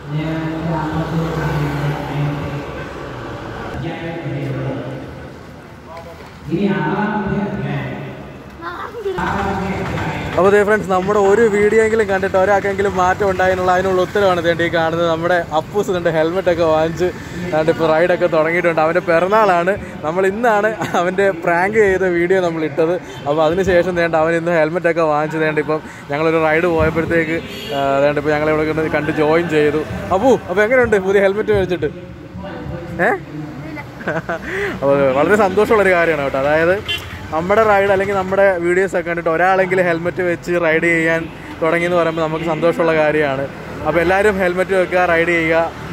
അപ്പോൾ ദേ ഫ്രണ്ട്സ് നമ്മുടെ ഒരു വീഡിയോ എങ്കിലും കണ്ടിട്ട് ഒരാൾക്കെങ്കിലും മാറ്റം ഉണ്ടായതിനുള്ള അതിനുള്ള ഉത്തരവാണ് വേണ്ടി ഈ കാണുന്നത് നമ്മുടെ അപ്പൂസ് ഉണ്ട് ഹെൽമെറ്റ് ഒക്കെ വാങ്ങിച്ച് അതുകൊണ്ട് ഇപ്പോൾ റൈഡൊക്കെ തുടങ്ങിയിട്ടുണ്ട് അവൻ്റെ പിറന്നാളാണ് നമ്മൾ ഇന്നാണ് അവൻ്റെ പ്രാങ്ക് ചെയ്ത വീഡിയോ നമ്മൾ ഇട്ടത് അപ്പോൾ അതിനുശേഷം വേണ്ട അവൻ ഇന്ന് ഹെൽമെറ്റ് ഒക്കെ വാങ്ങിച്ച് വേണ്ട ഇപ്പം ഞങ്ങളൊരു റൈഡ് പോയപ്പോഴത്തേക്ക് വേണ്ട ഇപ്പോൾ ഞങ്ങളിവിടെ കണ്ട് കണ്ട് ജോയിൻ ചെയ്തു അപ്പൂ അപ്പോൾ എങ്ങനെയുണ്ട് പുതിയ ഹെൽമെറ്റ് മേടിച്ചിട്ട് ഏ അപ്പോൾ വളരെ സന്തോഷമുള്ളൊരു കാര്യമാണ് കേട്ടോ അതായത് നമ്മുടെ റൈഡ് അല്ലെങ്കിൽ നമ്മുടെ വീഡിയോസ് ഒക്കെ കണ്ടിട്ട് ഒരാളെങ്കിലും ഹെൽമെറ്റ് വെച്ച് റൈഡ് ചെയ്യാൻ തുടങ്ങി എന്ന് പറയുമ്പോൾ നമുക്ക് സന്തോഷമുള്ള കാര്യമാണ് അപ്പോൾ എല്ലാവരും ഹെൽമെറ്റ് വെക്കുക റൈഡ് ചെയ്യുക